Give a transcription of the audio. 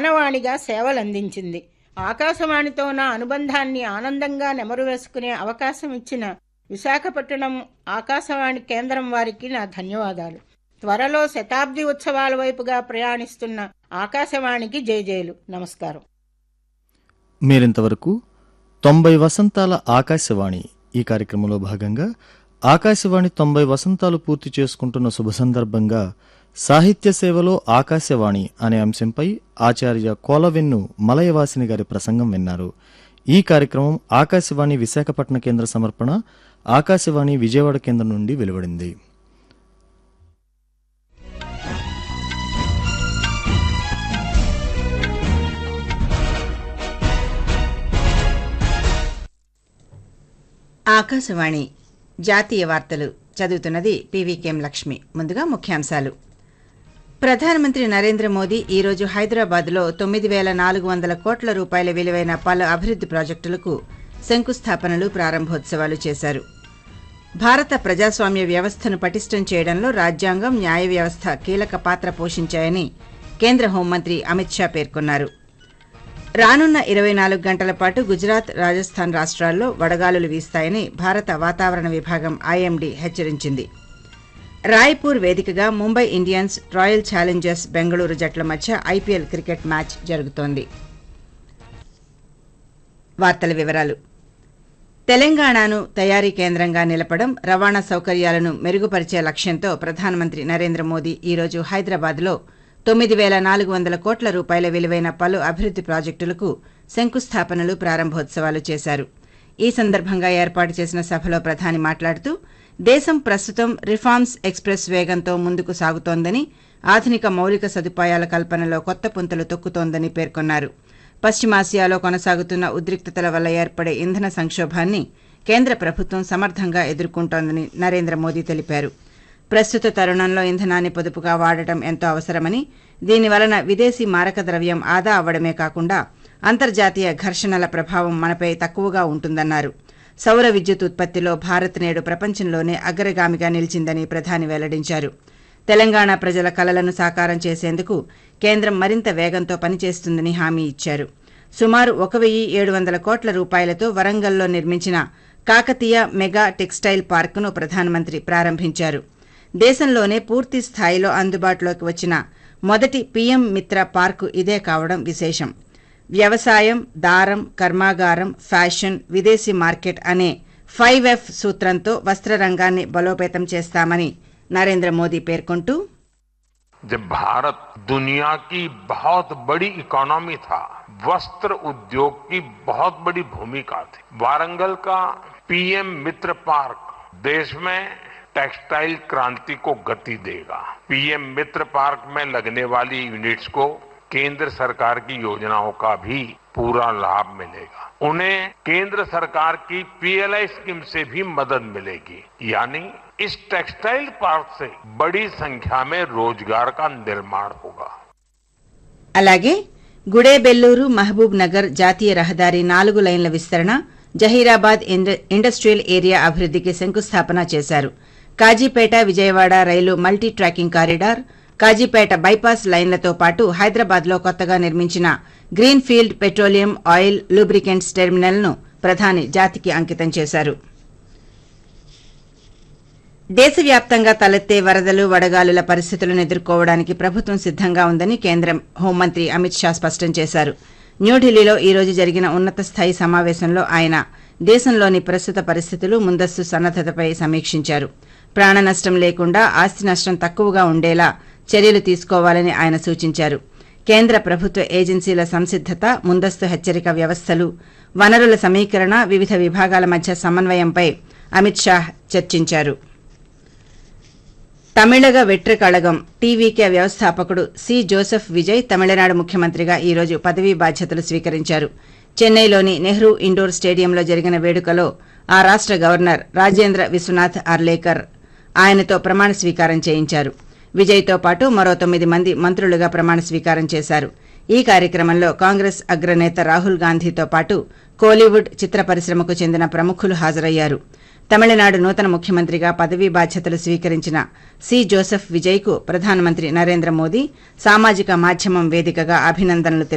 వీణవాణిగా సేవలందించింది ఆకాశవాణితో నా అనుబంధాన్ని ఆనందంగా నెమరు వేసుకునే అవకాశం ఇచ్చిన విశాఖపట్నం ఆకాశవాణి కేంద్రం వారికి నా ధన్యవాదాలు త్వరలో శతాబ్ది ఉత్సవాల వైపుగా ప్రయాణిస్తున్న ఆకాశవాణికి జయజయలు నమస్కారం మీరింతవరకు తొంభై వసంతాల ఆకాశవాణి ఈ కార్యక్రమంలో భాగంగా ఆకాశవాణి తొంభై వసంతాలు పూర్తి చేసుకుంటున్న శుభ సందర్భంగా సాహిత్య సేవలో ఆకాశవాణి అనే అంశంపై ఆచార్య కోలవెన్ను మలయవాసిని గారి ప్రసంగం విన్నారు ఈ కార్యక్రమం ఆకాశవాణి విశాఖపట్నం కేంద్ర సమర్పణ ఆకాశవాణి విజయవాడ కేంద్రం నుండి వెలువడింది ఆకాశవాణి జాతీయ వార్తలు చదువుతున్నది పీవీకేఎం లక్ష్మి ముందుగా ముఖ్యాంశాలు ప్రధానమంత్రి నరేంద్ర మోదీ ఈరోజు హైదరాబాద్లో తొమ్మిది వేల నాలుగు వందల కోట్ల రూపాయల విలువైన పలు అభివృద్ది ప్రాజెక్టులకు శంకుస్థాపనలు ప్రారంభోత్సవాలు చేశారు భారత ప్రజాస్వామ్య వ్యవస్థను పటిష్టం చేయడంలో రాజ్యాంగం న్యాయ వ్యవస్థ కీలక పాత్ర పోషించాయని కేంద్ర హోంమంత్రి అమిత్ షా పేర్కొన్నారు రానున్న ఇరవై నాలుగు గంటల పాటు గుజరాత్ రాజస్థాన్ రాష్ట్రాల్లో వడగాలులు వీస్తాయని భారత వాతావరణ విభాగం ఐఎండీ హెచ్చరించింది రాయ్పూర్ వేదికగా Mumbai Indians Royal Challengers Bengaluru జట్ల మధ్య ఐపీఎల్ క్రికెట్ మ్యాచ్ జరుగుతోంది వార్తల వివరాలు తెలంగాణను తయారీ కేంద్రంగా నిలపడం రవాణా సౌకర్యాలను మెరుగుపరిచే లక్ష్యంతో ప్రధానమంత్రి నరేంద్ర మోదీ ఈరోజు హైదరాబాద్లో తొమ్మిది వేల నాలుగు వందల కోట్ల రూపాయల విలువైన పలు అభివృద్ది ప్రాజెక్టులకు శంకుస్థాపనలు ప్రారంభోత్సవాలు చేశారు ఈ సందర్భంగా ఏర్పాటు చేసిన సభలో ప్రధాని మాట్లాడుతూ దేశం ప్రస్తుతం రిఫార్మ్స్ ఎక్స్ప్రెస్ వేగంతో ముందుకు సాగుతోందని ఆధునిక మౌలిక సదుపాయాల కల్పనలో కొత్త పుంతలు తొక్కుతోందని పేర్కొన్నారు పశ్చిమాసియాలో కొనసాగుతున్న ఉద్రిక్తతల వల్ల ఏర్పడే ఇంధన సంక్షోభాన్ని కేంద్ర ప్రభుత్వం సమర్థంగా ఎదుర్కొంటోందని నరేంద్ర మోదీ తెలిపారు ప్రస్తుత తరుణంలో ఇంధనాన్ని పొదుపుగా వాడటం ఎంతో అవసరమని దీనివలన విదేశీ మారక ద్రవ్యం ఆదా అవ్వడమే కాకుండా అంతర్జాతీయ ఘర్షణల ప్రభావం మనపై తక్కువగా ఉంటుందన్నారు సౌర విద్యుత్ ఉత్పత్తిలో భారత్ నేడు ప్రపంచంలోనే అగ్రగామిగా నిలిచిందని ప్రధాని వెల్లడించారు తెలంగాణ ప్రజల కలలను సాకారం చేసేందుకు కేంద్రం మరింత వేగంతో పనిచేస్తుందని హామీ ఇచ్చారు సుమారు ఒక వెయ్యి ఏడు వందల కోట్ల రూపాయలతో వరంగల్లో నిర్మించిన కాకతీయ మెగా టెక్స్టైల్ పార్కును ప్రధానమంత్రి ప్రారంభించారు దేశంలోనే పూర్తి స్థాయిలో అందుబాటులోకి వచ్చిన మొదటి పీఎం మిత్ర పార్కు ఇదే కావడం విశేషం వ్యవసాయం దారం కర్మాగారం ఫ్యాషన్ విదేశీ మార్కెట్ అనే ఫైవ్ ఎఫ్ సూత్రంతో వస్త్ర రంగాన్ని బలోపేతం చేస్తామని నరేంద్ర మోదీ పేర్కొంటూ जब भारत दुनिया की बहुत बड़ी इकोनॉमी था वस्त्र उद्योग की बहुत बड़ी भूमिका थी वारंगल का पीएम मित्र पार्क देश में टेक्सटाइल क्रांति को गति देगा पीएम मित्र पार्क में लगने वाली यूनिट्स को केंद्र सरकार की योजनाओं का भी पूरा लाभ मिलेगा उन्हें केंद्र सरकार की पीएलआई स्कीम से भी मदद मिलेगी यानी इस टेक्सटाइल पार्क से बड़ी संख्या में रोजगार का निर्माण होगा అలాగే గుడేబెల్లూరు మహబూబ్ నగర్ జాతీయ రహదారి నాలుగు లైన్ల విస్తరణ జహీరాబాద్ ఇండ- ఇండస్ట్రియల్ ఏరియా అభివృద్ధికి శంకుస్థాపన చేశారు కాజీపేట విజయవాడ రైలు multi tracking corridor Kazipet bypass లైన్లతో పాటు హైదరాబాద్లో కొత్తగా నిర్మించిన green field petroleum oil lubricants టెర్మినల్ను ప్రధాని జాతికి అంకితం చేశారు దేశవ్యాప్తంగా తలెత్తే వరదలు వడగాలుల పరిస్థితులను ఎదుర్కోవడానికి ప్రభుత్వం సిద్ధంగా ఉందని కేంద్ర హోంమంత్రి అమిత్ షా స్పష్టం చేశారు న్యూఢిల్లీలో ఈ రోజు జరిగిన ఉన్నత స్థాయి సమావేశంలో ఆయన దేశంలోని ప్రస్తుత పరిస్థితులు ముందస్తు సన్నద్దతపై సమీక్షించారు ప్రాణ నష్టం లేకుండా ఆస్తి నష్టం తక్కువగా ఉండేలా చర్యలు తీసుకోవాలని ఆయన సూచించారు కేంద్ర ప్రభుత్వ ఏజెన్సీల సంసిద్దత ముందస్తు హెచ్చరిక వ్యవస్థలు వనరుల సమీకరణ వివిధ విభాగాల మధ్య సమన్వయంపై అమిత్ షా చర్చించారు తమిళగ వెట్రి కళగం టీవీకే వ్యవస్థాపకుడు సి జోసెఫ్ విజయ్ తమిళనాడు ముఖ్యమంత్రిగా ఈ రోజు పదవీ బాధ్యతలు స్వీకరించారు చెన్నైలోని నెహ్రూ ఇండోర్ స్టేడియంలో జరిగిన వేడుకలో ఆ రాష్ట గవర్నర్ రాజేంద్ర విశ్వనాథ్ అర్లేకర్ ఆయనతో ప్రమాణ స్వీకారం చేయించారు విజయ్తో పాటు మరో తొమ్మిది మంది మంత్రులుగా ప్రమాణ స్వీకారం చేశారు ఈ కార్యక్రమంలో కాంగ్రెస్ అగ్రనేత రాహుల్ గాంధీతో పాటు కోలీవుడ్ చిత్ర పరిశ్రమకు చెందిన ప్రముఖులు హాజరయ్యారు తమిళనాడు నూతన ముఖ్యమంత్రిగా పదవీ బాధ్యతలు స్వీకరించిన సి జోసెఫ్ విజయ్కు ప్రధానమంత్రి నరేంద్ర మోదీ సామాజిక మాధ్యమం వేదికగా అభినందనలు తెలిపారు